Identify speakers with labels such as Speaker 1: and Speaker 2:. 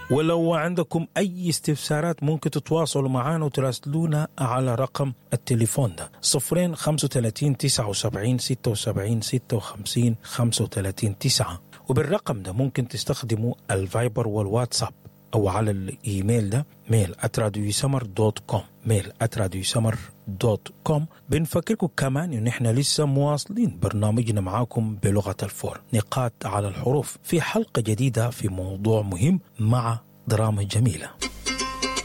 Speaker 1: ولو عندكم أي استفسارات ممكن تتواصلوا معنا وتراسلونا على رقم التليفون ده صفرين خمسة وتلاتين تسعة وسبعين ستة وسبعين ستة وخمسين خمسة وتلاتين تسعة وبالرقم ده ممكن تستخدموا الفايبر والواتساب أو على الإيميل ده ميل @راديوسمر دوت كوم ميل @راديوسمر دوت كوم بنفكركم كمان إن إحنا لسه مواصلين برنامجنا معاكم بلغة الفور نقاط على الحروف في حلقة جديدة في موضوع مهم مع دراما جميلة